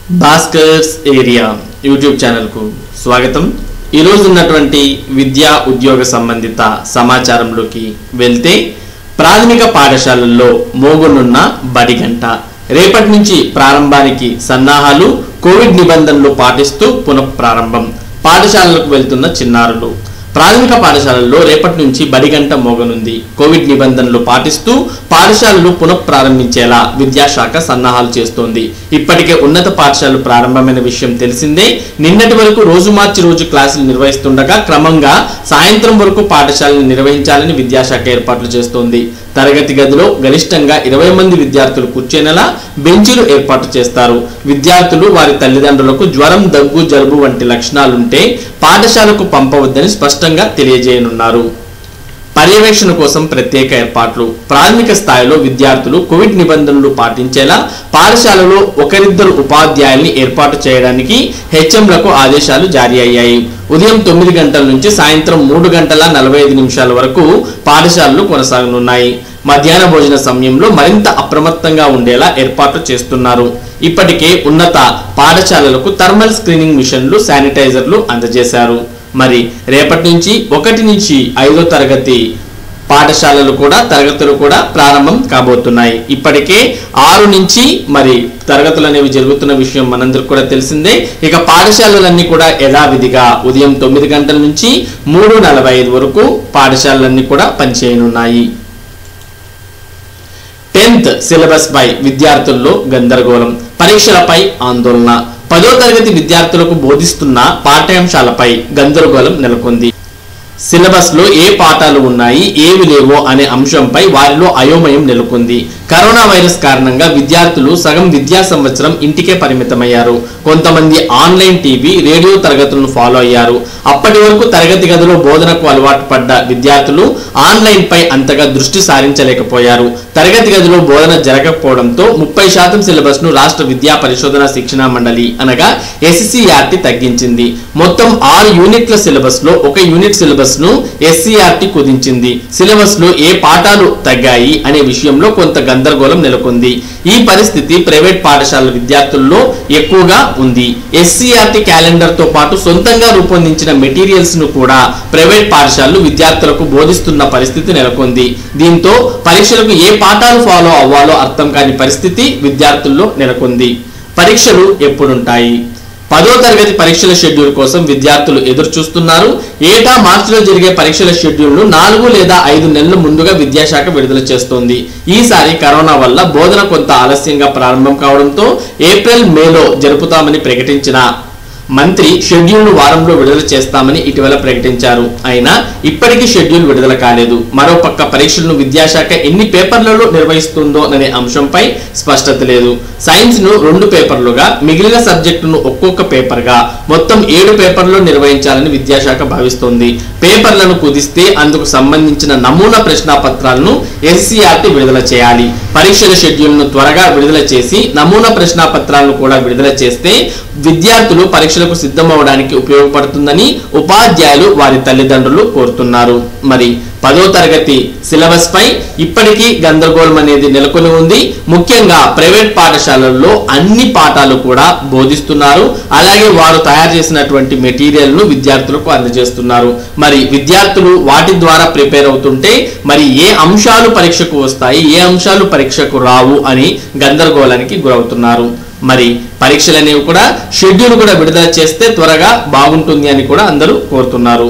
Bhaskar's area YouTube ఛానల్కు స్వాగతం ఈరోజు ఉన్నటువంటి విద్యా ఉద్యోగ సంబంధిత సమాచారంలోకి వెళ్తే ప్రాథమిక పాఠశాలల్లో మోగునున్న బడి గంట రేపటి నుంచి ప్రారంభానికి సన్నాహాలు కోవిడ్ నిబంధనలు పాటిస్తూ పునఃప్రారంభం పాఠశాలలకు వెళ్తున్న చిన్నారులు ప్రాథమిక పాఠశాలల్లో రేపటి నుంచి బడిగంట మోగనుంది కోవిడ్ నిబంధనలు పాటిస్తూ పాఠశాలలు పునఃప్రారంభించేలా విద్యాశాఖ సన్నాహాలు చేస్తోంది ఇప్పటికే ఉన్నత పాఠశాలలు ప్రారంభమైన విషయం తెలిసిందే నిన్నటి వరకు రోజు మార్చి రోజు క్లాసులు నిర్వహిస్తుండగా క్రమంగా సాయంత్రం వరకు పాఠశాలను నిర్వహించాలని విద్యాశాఖ ఏర్పాట్లు చేస్తోంది తరగతి గదిలో గరిష్టంగా ఇరవై మంది విద్యార్థులు కూర్చునేలా బెంచీలు ఏర్పాటు చేస్తారు విద్యార్థులు వారి తల్లిదండ్రులకు జ్వరం దగ్గు జలుబు వంటి లక్షణాలుంటే పాఠశాలకు పంపవద్దని స్పష్టంగా తెలియజేయనున్నారు పర్యవేక్షణ కోసం ప్రత్యేక ఏర్పాట్లు ప్రాథమిక స్థాయిలో విద్యార్థులు కోవిడ్ నిబంధనలు పాటించేలా పాఠశాలలో ఒకరిద్దరు ఉపాధ్యాయుల్ని ఏర్పాటు చేయడానికి హెచ్ఎంలకు ఆదేశాలు జారీ అయ్యాయి ఉదయం తొమ్మిది గంటల నుంచి సాయంత్రం మూడు గంటల నలభై ఐదు నిమిషాల వరకు పాఠశాలలు కొనసాగనున్నాయి మధ్యాహ్న భోజన సమయంలో మరింత అప్రమత్తంగా ఉండేలా ఏర్పాట్లు చేస్తున్నారు ఇప్పటికే ఉన్నత పాఠశాలలకు థర్మల్ స్క్రీనింగ్ మిషన్లు శానిటైజర్లు అందజేశారు మరి రేపటి నుంచి ఒకటి నుంచి ఐదో తరగతి పాఠశాలలు కూడా తరగతులు కూడా ప్రారంభం కాబోతున్నాయి ఇప్పటికే ఆరు నుంచి మరి తరగతులు అనేవి జరుగుతున్న విషయం మనందరికి కూడా తెలిసిందే ఇక పాఠశాలలన్నీ కూడా యథావిధిగా ఉదయం తొమ్మిది గంటల నుంచి మూడు నలభై ఐదు వరకు పాఠశాలలన్నీ కూడా పనిచేయనున్నాయి టెన్త్ సిలబస్ పై విద్యార్థుల్లో గందరగోళం పరీక్షలపై ఆందోళన పదో తరగతి విద్యార్థులకు బోధిస్తున్న పాఠ్యాంశాలపై గందరగోళం నెలకొంది సిలబస్ లో ఏ పాఠాలు ఉన్నాయి ఏవి లేవో అనే అంశంపై వారిలో అయోమయం నెలకొంది కరోనా వైరస్ కారణంగా విద్యార్థులు సగం విద్యా సంవత్సరం ఇంటికే పరిమితమయ్యారు కొంతమంది ఆన్లైన్ టీవీ రేడియో తరగతులను ఫాలో అయ్యారు అప్పటి వరకు తరగతి గదిలో బోధనకు అలవాటు పడ్డ విద్యార్థులు ఆన్లైన్ పై అంతగా దృష్టి సారించలేకపోయారు తరగతి గదిలో బోధన జరగకపోవడంతో ముప్పై శాతం సిలబస్ ను రాష్ట్ర విద్యా పరిశోధన శిక్షణా మండలి అనగా ఎస్సీఆర్టీ తగ్గించింది మొత్తం ఆరు యూనిట్ల సిలబస్ లో ఒక యూనిట్ సిలబస్ ను ఎస్సీఆర్టీ కుదించింది సిలబస్ లో ఏ పాఠాలు తగ్గాయి అనే విషయంలో కొంత గందరగోళం నెలకొంది ఈ పరిస్థితి ప్రైవేట్ పాఠశాలల విద్యార్థుల్లో ఎక్కువగా ఉంది ఎస్సీఆర్టీ క్యాలెండర్ తో పాటు సొంతంగా రూపొందించిన మెటీరియల్స్ ను కూడా ప్రైవేట్ పాఠశాలలు విద్యార్థులకు బోధిస్తున్న పరిస్థితి నెలకొంది దీంతో పరీక్షలకు ఏ పాఠాలు ఫాలో అవ్వాలో అర్థం కాని పరిస్థితి విద్యార్థుల్లో నెలకొంది పరీక్షలు ఎప్పుడుంటాయి పదో తరగతి పరీక్షల షెడ్యూల్ కోసం విద్యార్థులు ఎదురు చూస్తున్నారు ఏటా మార్చిలో జరిగే పరీక్షల షెడ్యూల్ను నాలుగు లేదా ఐదు నెలల ముందుగా విద్యాశాఖ విడుదల చేస్తోంది ఈసారి కరోనా వల్ల బోధన కొంత ఆలస్యంగా ప్రారంభం కావడంతో ఏప్రిల్ మేలో జరుపుతామని ప్రకటించిన మంత్రి షెడ్యూల్ను వారంలో విడుదల చేస్తామని ఇటీవల ప్రకటించారు అయినా ఇప్పటికీ షెడ్యూల్ విడుదల కాలేదు మరోపక్క పరీక్షలను విద్యాశాఖ ఎన్ని పేపర్లలో నిర్వహిస్తుందో అనే అంశంపై స్పష్టత లేదు సైన్స్ ను రెండు పేపర్లుగా మిగిలిన సబ్జెక్టును ఒక్కొక్క పేపర్గా మొత్తం ఏడు పేపర్లు నిర్వహించాలని విద్యాశాఖ భావిస్తోంది పేపర్లను కుదిస్తే అందుకు సంబంధించిన నమూనా ప్రశ్నాపత్రాలను ఎస్సీఆర్టీ విడుదల చేయాలి పరీక్షల షెడ్యూల్ను త్వరగా విడుదల చేసి నమూనా ప్రశ్నాపత్రాలను కూడా విడుదల చేస్తే విద్యార్థులు పరీక్షలకు సిద్ధమవడానికి ఉపయోగపడుతుందని ఉపాధ్యాయులు వారి తల్లిదండ్రులు కోరుతున్నారు మరి పదో తరగతి సిలబస్ పై ఇప్పటికీ గందరగోళం అనేది నెలకొని ఉంది ముఖ్యంగా ప్రైవేట్ పాఠశాలల్లో అన్ని పాఠాలు కూడా బోధిస్తున్నారు అలాగే వారు తయారు చేసినటువంటి మెటీరియల్ ను విద్యార్థులకు అందజేస్తున్నారు మరి విద్యార్థులు వాటి ద్వారా ప్రిపేర్ అవుతుంటే మరి ఏ అంశాలు పరీక్షకు వస్తాయి ఏ అంశాలు పరీక్షకు రావు అని గందరగోళానికి గురవుతున్నారు మరి పరీక్షలు అనేవి కూడా షెడ్యూల్ కూడా విడుదల చేస్తే త్వరగా బాగుంటుంది అని కూడా అందరూ కోరుతున్నారు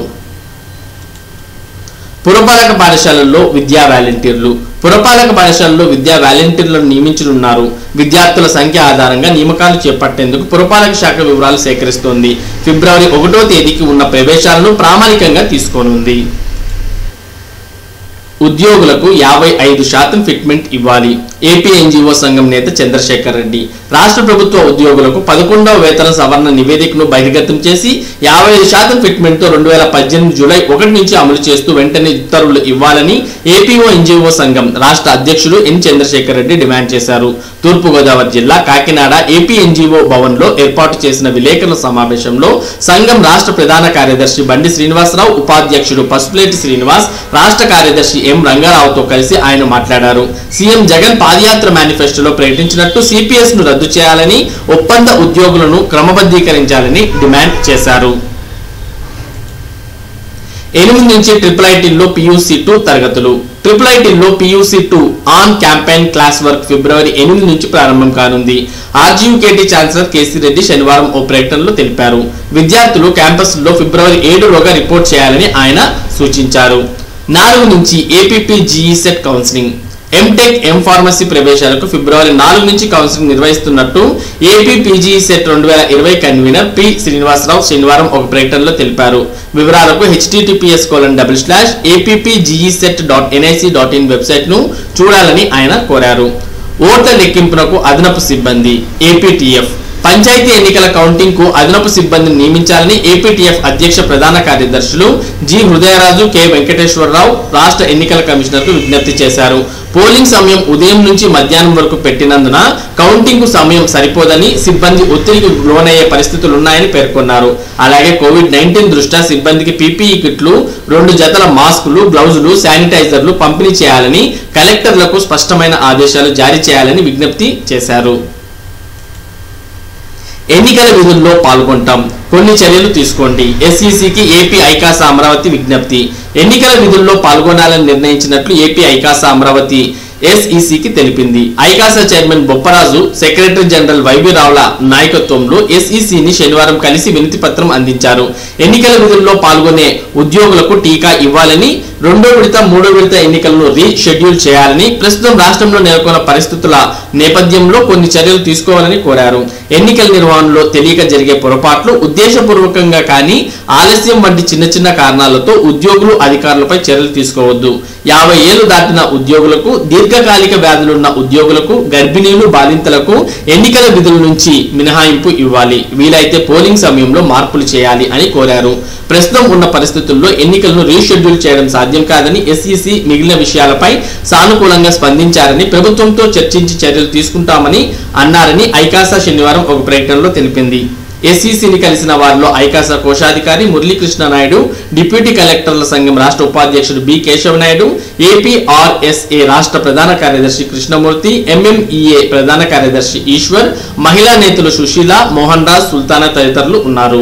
పురపాలక పాఠశాలల్లో విద్యా వాలంటీర్లు పురపాలక పాఠశాలలో విద్యా వాలంటీర్లను నియమించనున్నారు విద్యార్థుల సంఖ్య ఆధారంగా నియామకాలు చేపట్టేందుకు పురపాలక శాఖ వివరాలు సేకరిస్తోంది ఫిబ్రవరి ఒకటో తేదీకి ఉన్న ప్రవేశాలను ప్రామాణికంగా తీసుకోనుంది ఉద్యోగులకు యాభై ఐదు శాతం ఫిట్మెంట్ ఇవ్వాలి ఏపీ ఎన్జిఓ సంఘం నేత చంద్రశేఖర్ రెడ్డి రాష్ట్ర ప్రభుత్వ ఉద్యోగులకు పదకొండవ వేతన సవరణ నివేదికను బహిర్గతం చేసి యాభై ఐదు శాతం ఫిట్మెంట్ తో రెండు వేల పద్దెనిమిది జూలై ఒకటి నుంచి అమలు చేస్తూ వెంటనే ఉత్తర్వులు ఇవ్వాలని ఏపీఓ ఎన్జిఓ సంఘం రాష్ట్ర అధ్యక్షుడు ఎన్ చంద్రశేఖర్ రెడ్డి డిమాండ్ చేశారు తూర్పుగోదావరి జిల్లా కాకినాడ ఏపీ ఎన్జిఓ భవన్ లో ఏర్పాటు చేసిన విలేకరుల సమావేశంలో సంఘం రాష్ట్ర ప్రధాన కార్యదర్శి బండి శ్రీనివాసరావు ఉపాధ్యక్షుడు పసుపులేటి శ్రీనివాస్ రాష్ట్ర కార్యదర్శి ఎం రంగారావుతో కలిసి ఆయన మాట్లాడారు సీఎం జగన్ పాదయాత్ర మేనిఫెస్టోలో ప్రకటించినట్టు సిపిఎస్ ను రద్దు చేయాలని ఒప్పంద ఉద్యోగులను క్రమబద్ధీకరించాలని డిమాండ్ చేశారు ఎనిమిది నుంచి ట్రిపుల్ ఐటీల్లో పియూసీ టూ తరగతులు ట్రిపుల్ ఐటీల్లో PUC two on campaign class work ఫిబ్రవరి ఎనిమిది నుంచి ప్రారంభం కానుంది ఆర్జీయూకేటీ ఛాన్సలర్ కేసీ రెడ్డి శనివారం ఓ ప్రకటనలో తెలిపారు విద్యార్థులు క్యాంపస్లో ఫిబ్రవరి ఏడులోగా రిపోర్ట్ చేయాలని ఆయన సూచించారు నాలుగు నుంచి APP GE CET counselling MTech M pharmacy ప్రవేశాలకు ఫిబ్రవరి నాలుగు నుంచి కౌన్సిలింగ్ నిర్వహిస్తున్నట్టు ఏపీ పీజీ సెట్ రెండు వేల ఇరవై కన్వీనర్ పి శ్రీనివాసరావు శనివారం ఒక ప్రకటనలో తెలిపారు వివరాలకు HTTPS colon double slash APPGE CET dot NIC dot in website ను చూడాలని ఆయన కోరారు ఓట్ల లెక్కింపునకు అదనపు సిబ్బంది ఏపీటీఎఫ్ పంచాయతీ ఎన్నికల కౌంటింగ్ కు అదనపు సిబ్బందిని నియమించాలని ఏపీటీఎఫ్ అధ్యక్ష ప్రధాన కార్యదర్శులు జి హృదయరాజు కె వెంకటేశ్వరరావు రాష్ట్ర ఎన్నికల కమిషనర్ కు విజ్ఞప్తి చేశారు పోలింగ్ సమయం ఉదయం నుంచి మధ్యాహ్నం వరకు పెట్టినందున కౌంటింగ్ కు సమయం సరిపోదని సిబ్బంది ఒత్తిడికి లోనయ్యే పరిస్థితులున్నాయని పేర్కొన్నారు అలాగే కోవిడ్ నైన్టీన్ దృష్ట్యా సిబ్బందికి పీపీఈ కిట్లు రెండు జతల మాస్కులు గ్లౌజులు శానిటైజర్లు పంపిణీ చేయాలని కలెక్టర్లకు స్పష్టమైన ఆదేశాలు జారీ చేయాలని విజ్ఞప్తి చేశారు ఎన్నికల విధుల్లో పాల్గొంటాం కొన్ని చర్యలు తీసుకోండి ఎస్ఈసికి ఏపీ ఐకాసా అమరావతి విజ్ఞప్తి ఎన్నికల విధుల్లో పాల్గొనాలని నిర్ణయించినట్లు ఏపీ ఐకాసా అమరావతి ఎస్ఈసికి తెలిపింది ఐకాసా chairman Bopparaju secretary general YV రావుల నాయకత్వంలో ఎస్ఈసిని శనివారం కలిసి వినతి పత్రం అందించారు ఎన్నికల విధుల్లో పాల్గొనే ఉద్యోగులకు టీకా ఇవ్వాలని రెండో విడత మూడో విడత ఎన్నికలను రీషెడ్యూల్ చేయాలని ప్రస్తుతం రాష్ట్రంలో నెలకొన్న పరిస్థితుల నేపథ్యంలో కొన్ని చర్యలు తీసుకోవాలని కోరారు ఎన్నికల నిర్వహణలో తెలియక జరిగే పొరపాట్లు ఉద్దేశపూర్వకంగా కానీ ఆలస్యం వంటి చిన్న చిన్న కారణాలతో ఉద్యోగులు అధికారులపై చర్యలు తీసుకోవద్దు యాభై ఏళ్లు దాటిన ఉద్యోగులకు దీర్ఘకాలిక వ్యాధులున్న ఉద్యోగులకు గర్భిణీలు బాలింతలకు ఎన్నికల విధుల నుంచి మినహాయింపు ఇవ్వాలి వీలైతే పోలింగ్ సమయంలో మార్పులు చేయాలి అని కోరారు ప్రస్తుతం ఉన్న పరిస్థితుల్లో ఎన్నికలను రీషెడ్యూల్ చేయడం సాధ్యం కాదని ఎస్ఈసి మిగిలిన విషయాలపై సానుకూలంగా స్పందించారని ప్రభుత్వంతో చర్చించి చర్యలు తీసుకుంటామని అన్నారని ఐకాసా శనివారం ఒక ప్రకటనలో తెలిపింది ఎస్ఈసిని కలిసిన వారిలో ఐకాసా కోశాధికారి మురళీకృష్ణ నాయుడు డిప్యూటీ కలెక్టర్ల సంఘం రాష్ట్ర ఉపాధ్యక్షుడు బి కేశవ నాయుడు ఏపీఆర్ఎస్ఏ రాష్ట్ర ప్రధాన కార్యదర్శి కృష్ణమూర్తి ఎంఎంఈఏ ప్రధాన కార్యదర్శి ఈశ్వర్ మహిళా నేతలు సుశీల మోహన్ రాజ్ సుల్తానా తదితరులు ఉన్నారు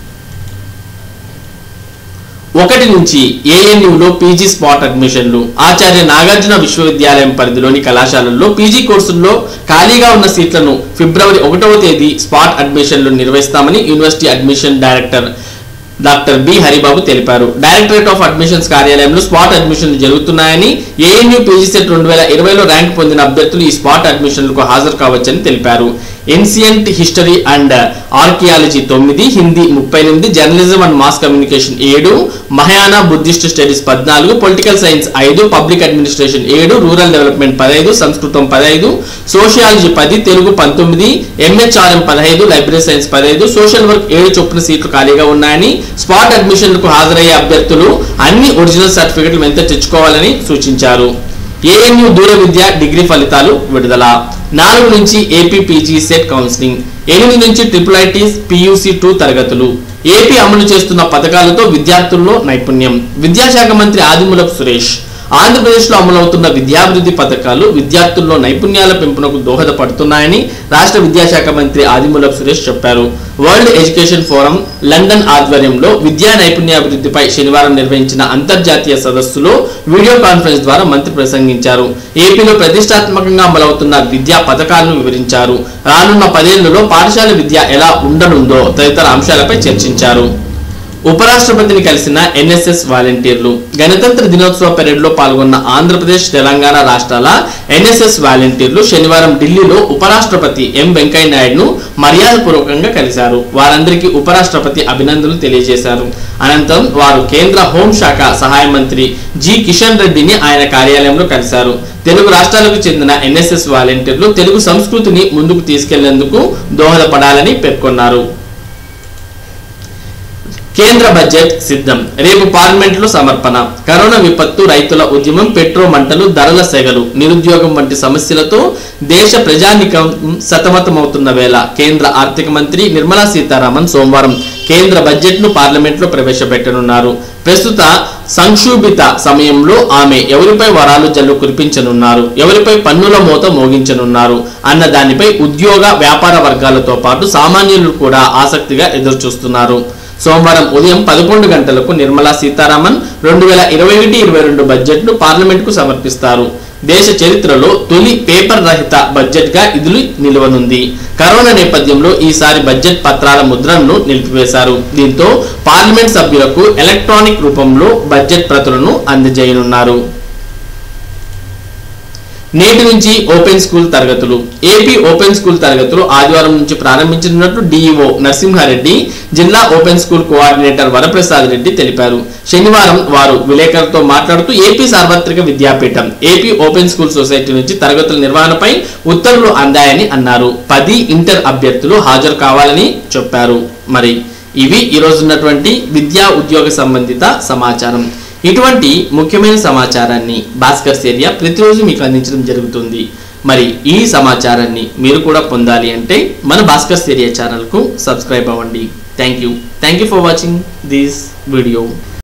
ఒకటి నుంచి ఏఎన్యూలో పీజీ స్పాట్ అడ్మిషన్లు ఆచార్య నాగార్జున విశ్వవిద్యాలయం పరిధిలోని కళాశాలల్లో పీజీ కోర్సుల్లో ఖాళీగా ఉన్న సీట్లను ఫిబ్రవరి ఒకటవ తేదీ స్పాట్ అడ్మిషన్లు నిర్వహిస్తామని university admission director doctor B Haribabu తెలిపారు డైరెక్టరేట్ ఆఫ్ అడ్మిషన్స్ కార్యాలయంలో స్పాట్ అడ్మిషన్లు జరుగుతున్నాయని ఏఎన్యూ పీజీ సెట్ రెండు వేల ఇరవైలో ర్యాంక్ పొందిన అభ్యర్థులు ఈ స్పాట్ అడ్మిషన్లకు హాజరు కావచ్చని తెలిపారు ఎన్సియంట్ హిస్టరీ అండ్ ఆర్కియాలజీ తొమ్మిది హిందీ ముప్పై ఎనిమిది జర్నలిజం అండ్ మాస్ కమ్యూనికేషన్ ఏడు మహయానా బుద్ధిస్ట్ స్టడీస్ పద్నాలుగు పొలిటికల్ సైన్స్ ఐదు పబ్లిక్ అడ్మినిస్ట్రేషన్ ఏడు రూరల్ డెవలప్మెంట్ పదహైదు సంస్కృతం పదహైదు సోషియాలజీ పది తెలుగు పంతొమ్మిది ఎంహెచ్ఆర్ఎం పదహైదు లైబ్రరీ సైన్స్ పదహైదు సోషల్ వర్క్ ఏడు చొప్పున సీట్లు ఖాళీగా ఉన్నాయని స్పాట్ అడ్మిషన్లకు హాజరయ్యే అభ్యర్థులు అన్ని ఒరిజినల్ సర్టిఫికెట్లు వెంట తెచ్చుకోవాలని సూచించారు ఏఎన్యు దూర విద్య డిగ్రీ ఫలితాలు విడుదల నాలుగు నుంచి ఏపీ పీజీ సెట్ కౌన్సిలింగ్ ఎనిమిది నుంచి ట్రిపుల్ ఐటీస్ పియూసీ టూ తరగతులు ఏపీ అమలు చేస్తున్న పథకాలతో విద్యార్థుల్లో నైపుణ్యం విద్యాశాఖ మంత్రి ఆదిమూలపు సురేష్ ఆంధ్రప్రదేశ్లో అమలవుతున్న విద్యాభివృద్ధి పథకాలు విద్యార్థుల్లో నైపుణ్యాల పెంపునకు దోహదపడుతున్నాయని రాష్ట్ర విద్యాశాఖ మంత్రి ఆదిమూలపు సురేష్ చెప్పారు వరల్డ్ ఎడ్యుకేషన్ ఫోరం లండన్ ఆధ్వర్యంలో విద్యా నైపుణ్యాభివృద్ధిపై శనివారం నిర్వహించిన అంతర్జాతీయ సదస్సులో వీడియో కాన్ఫరెన్స్ ద్వారా మంత్రి ప్రసంగించారు ఏపీలో ప్రతిష్టాత్మకంగా అమలవుతున్న విద్యా పథకాలను వివరించారు రానున్న పదేళ్లలో పాఠశాల విద్య ఎలా ఉండనుందో తదితర అంశాలపై చర్చించారు ఉపరాష్ట్రపతిని కలిసిన ఎన్ఎస్ఎస్ వాలంటీర్లు గణతంత్ర దినోత్సవ పెరేడ్లో పాల్గొన్న ఆంధ్రప్రదేశ్ తెలంగాణ రాష్ట్రాల ఎన్ఎస్ఎస్ వాలంటీర్లు శనివారం ఢిల్లీలో ఉపరాష్ట్రపతి ఎం వెంకయ్య నాయుడును మర్యాదపూర్వకంగా కలిశారు వారందరికీ ఉపరాష్ట్రపతి అభినందనలు తెలియజేశారు అనంతరం వారు కేంద్ర హోంశాఖ సహాయ మంత్రి జి కిషన్ రెడ్డిని ఆయన కార్యాలయంలో కలిశారు తెలుగు రాష్ట్రాలకు చెందిన ఎన్ఎస్ఎస్ వాలంటీర్లు తెలుగు సంస్కృతిని ముందుకు తీసుకెళ్లేందుకు దోహదపడాలని పేర్కొన్నారు కేంద్ర బడ్జెట్ సిద్ధం రేపు పార్లమెంట్ లో సమర్పణ కరోనా విపత్తు రైతుల ఉద్యమం పెట్రో మంటలు ధరల సెగలు నిరుద్యోగం వంటి సమస్యలతో దేశ ప్రజానికం సతమతమవుతున్న వేళ కేంద్ర ఆర్థిక మంత్రి నిర్మలా సీతారామన్ సోమవారం కేంద్ర బడ్జెట్ను పార్లమెంట్లో ప్రవేశపెట్టనున్నారు ప్రస్తుత సంక్షోభిత సమయంలో ఆమె ఎవరిపై వరాలు జల్లు కురిపించనున్నారు ఎవరిపై పన్నుల మోత మోగించనున్నారు అన్న దానిపై ఉద్యోగ వ్యాపార వర్గాలతో పాటు సామాన్యులు కూడా ఆసక్తిగా ఎదురుచూస్తున్నారు సోమవారం ఉదయం పదకొండు గంటలకు నిర్మలా సీతారామన్ రెండు వేల ఇరవై ఒకటి ఇరవై రెండు బడ్జెట్ను పార్లమెంట్కు సమర్పిస్తారు దేశ చరిత్రలో తొలి పేపర్ రహిత బడ్జెట్గా ఇది నిలవనుంది కరోనా నేపథ్యంలో ఈసారి బడ్జెట్ పత్రాల ముద్రణను నిలిపివేశారు దీంతో పార్లమెంట్ సభ్యులకు ఎలక్ట్రానిక్ రూపంలో బడ్జెట్ ప్రతులను అందజేయనున్నారు నేటి నుంచి ఓపెన్ స్కూల్ తరగతులు ఏపీ ఓపెన్ స్కూల్ తరగతులు ఆదివారం నుంచి ప్రారంభించనున్నట్లు డీఈఓ నరసింహారెడ్డి జిల్లా open school coordinator Varaprasad Reddy తెలిపారు శనివారం వారు విలేకరులతో మాట్లాడుతూ ఏపీ సార్వత్రిక విద్యాపీఠం ఏపీ ఓపెన్ స్కూల్ సొసైటీ నుంచి తరగతుల నిర్వహణపై ఉత్తర్వులు అందాయని అన్నారు పది ఇంటర్ అభ్యర్థులు హాజరు కావాలని చెప్పారు మరి ఇవి ఈరోజు ఉన్నటువంటి విద్యా ఉద్యోగ సంబంధిత సమాచారం ఇటువంటి ముఖ్యమైన సమాచారాన్ని భాస్కర్ ఏరియా ప్రతిరోజు మీకు అందించడం జరుగుతుంది మరి ఈ సమాచారాన్ని మీరు కూడా పొందాలి అంటే మన భాస్కర్ ఏరియా ఛానల్కు సబ్స్క్రైబ్ అవ్వండి thank you thank you for watching this video